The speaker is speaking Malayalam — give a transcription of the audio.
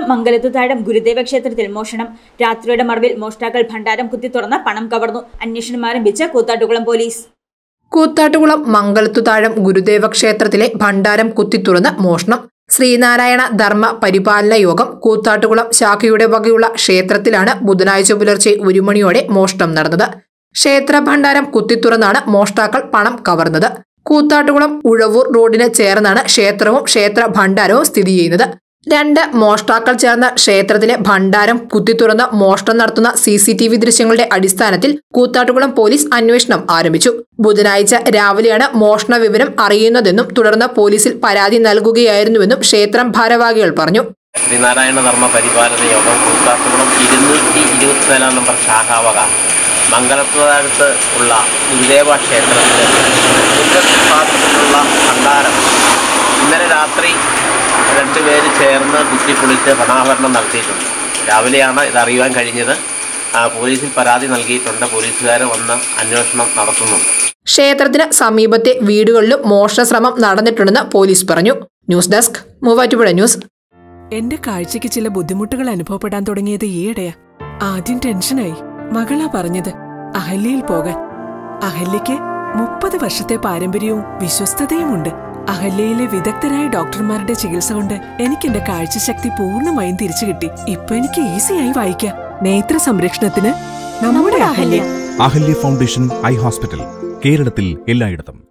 മംഗലത്തു താഴം ഗുരുദേവ ക്ഷേത്രത്തിൽ മോഷണം രാത്രിയുടെ മറവിൽ മോഷ്ടാക്കൾ ഭണ്ഡാരം കുത്തി തുറന്ന് പണം കവർന്നു അന്വേഷണം ആരംഭിച്ച കൂത്താട്ടുകുളം പോലീസ് കൂത്താട്ടുകുളം മംഗലത്തു താഴം ഗുരുദേവ ക്ഷേത്രത്തിലെ ഭണ്ഡാരം കുത്തിത്തുറന്ന് മോഷണം ശ്രീനാരായണ ധർമ്മ പരിപാലന യോഗം കൂത്താട്ടുകുളം ശാഖയുടെ വകയുള്ള ക്ഷേത്രത്തിലാണ് ബുധനാഴ്ച പുലർച്ചെ ഒരു മണിയോടെ മോഷണം നടന്നത് ക്ഷേത്ര ഭണ്ഡാരം കുത്തിത്തുറന്നാണ് മോഷ്ടാക്കൾ പണം കവർന്നത് കൂത്താട്ടുകുളം ഉഴവൂർ റോഡിന് ചേർന്നാണ് ക്ഷേത്രവും ക്ഷേത്ര ഭണ്ഡാരവും സ്ഥിതി ചെയ്യുന്നത് രണ്ട് മോഷ്ടാക്കൾ ചേർന്ന് ക്ഷേത്രത്തിലെ ഭണ്ഡാരം കുത്തിത്തുറന്ന് മോഷണം നടത്തുന്ന സി സി ടി വി ദൃശ്യങ്ങളുടെ അടിസ്ഥാനത്തിൽ കൂത്താട്ടുകുളം പോലീസ് അന്വേഷണം ആരംഭിച്ചു ബുധനാഴ്ച രാവിലെയാണ് മോഷണ വിവരം അറിയുന്നതെന്നും തുടർന്ന് പോലീസിൽ പരാതി നൽകുകയായിരുന്നുവെന്നും ക്ഷേത്രം ഭാരവാഹികൾ പറഞ്ഞു ശ്രീനാരായണ ധർമ്മ പരിപാലന യോഗം കൂത്താട്ടുകുളം ഇരുന്നൂറ്റി ഇരുപത്തിനാലാം നമ്പർ ശാഖാവക മംഗലത്തുകാലത്ത് ഉള്ള ഗുരുദേവ ക്ഷേത്രത്തിൽ ഉന്നതവിഭാഗത്തിലുള്ള ഭണ്ഡാരം ഇന്നലെ രാത്രി രണ്ടുപേര് ചേർന്ന് കുത്തിപ്പൊളിച്ച് പണാഭരണം നടത്തിയിട്ടുണ്ട് രാവിലെയാണ് ഇത് അറിയുവാൻ കഴിഞ്ഞത് ആ, പോലീസിൽ പരാതി നൽകിയിട്ടുണ്ട് പോലീസുകാർ വന്ന് അന്വേഷണം നടത്തുന്നുണ്ട് ക്ഷേത്രത്തിന് സമീപത്തെ വീടുകളിലും മോഷണ ശ്രമം നടന്നിട്ടുണ്ടെന്ന് പോലീസ് പറഞ്ഞു ന്യൂസ് ഡെസ്ക് മൂവാറ്റുപുഴ ന്യൂസ് എന്റെ കാഴ്ചയ്ക്ക് ചില ബുദ്ധിമുട്ടുകൾ അനുഭവപ്പെടാൻ തുടങ്ങിയത് ഈയിടെയാ ആദ്യം ടെൻഷനായി മകളാ പറഞ്ഞത് അഹല്യയിൽ പോകാൻ അഹല്യയ്ക്ക് മുപ്പത് വർഷത്തെ പാരമ്പര്യവും വിശ്വസ്തതയുമുണ്ട് അഹല്യയിലെ വിദഗ്ധരായ ഡോക്ടർമാരുടെ ചികിത്സ കൊണ്ട് എനിക്ക് എന്റെ കാഴ്ചശക്തി പൂർണ്ണമായും തിരിച്ചു കിട്ടി ഇപ്പൊ എനിക്ക് ഈസിയായി വായിക്കാം നേത്ര സംരക്ഷണത്തിന് നമ്മുടെ Ahalya Ahalya foundation eye hospital കേരളത്തിൽ എല്ലായിടത്തും